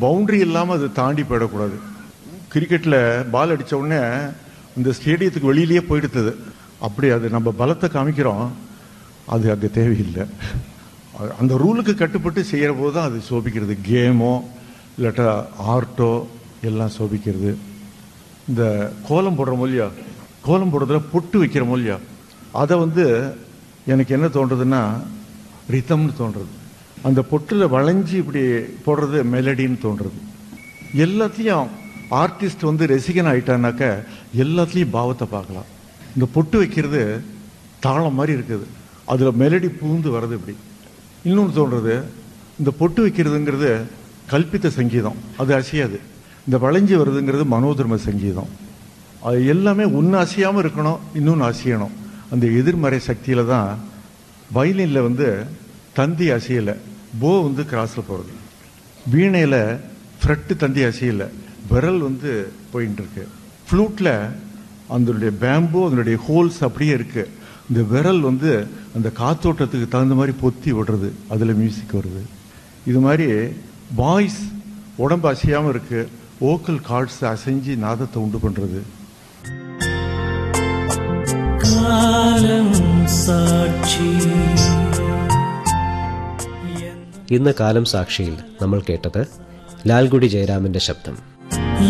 boundary இல்லாமல் அது தாண்டி போயிடக்கூடாது கிரிக்கெட்டில் பால் அடித்த உடனே இந்த ஸ்டேடியத்துக்கு வெளியிலேயே போயிடுத்தது அப்படி அது நம்ம பலத்தை காமிக்கிறோம் அது அங்கே தேவையில்லை அது- அந்த ரூலுக்கு கட்டுப்பட்டு செய்கிற போது தான் அது சோபிக்கிறது கேமோ இல்லாட்டா ஆர்ட்டோ எல்லாம் சோபிக்கிறது இந்த கோலம் போடுற மொழியா கோலம் போடுறதுல பொட்டு வைக்கிற மொழியா அதை வந்து எனக்கு என்ன தோன்றதுன்னா ரிதம்னு தோன்றது அந்த பொட்டில் வளைஞ்சு இப்படி போடுறது மெலடின்னு தோன்றது எல்லாத்தையும் ஆர்டிஸ்ட் வந்து ரசிகன் ஆயிட்டானாக்க எல்லாத்துலேயும் பாவத்தை பார்க்கலாம் இந்த பொட்டு வைக்கிறது தாளம் மாதிரி இருக்குது அதில் மெலடி பூந்து வர்றது இப்படி இன்னொன்று தோன்றது இந்த பொட்டு வைக்கிறதுங்கிறது கல்பித்த சங்கீதம் அது அசையாது இந்த வளைஞ்சு வருதுங்கிறது மனோதர்ம சங்கீதம் அது எல்லாமே ஒன்று அசையாமல் இருக்கணும் இன்னொன்று அசையணும் அந்த எதிர்மறை சக்தியில தான் வயலினில் வந்து தந்தி அசையலை போ வந்து கிராஸில் போகிறது வீணையில் ஃப்ரெட்டு தந்தி அசையலை விரல் வந்து போயிட்டு இருக்கு ஃப்ளூட்டில் அதனுடைய பேம்பு அதனுடைய ஹோல்ஸ் அப்படியே இருக்கு இந்த விரல் வந்து அந்த காத்தோட்டத்துக்கு தகுந்த மாதிரி பொத்தி விடுறது அதில் மியூசிக் வருது இது மாதிரி வாய்ஸ் உடம்பு அசையாமல் இருக்கு ஓக்கல் கார்ட்ஸ் அசைஞ்சு நாதத்தை உண்டு பண்ணுறது കാലം സാക്ഷി ഇന്ന് കാലം സാക്ഷിയിൽ നമ്മൾ കേട്ടത് ലാൽഗുഡി ജയരാമന്റെ ശബ്ദം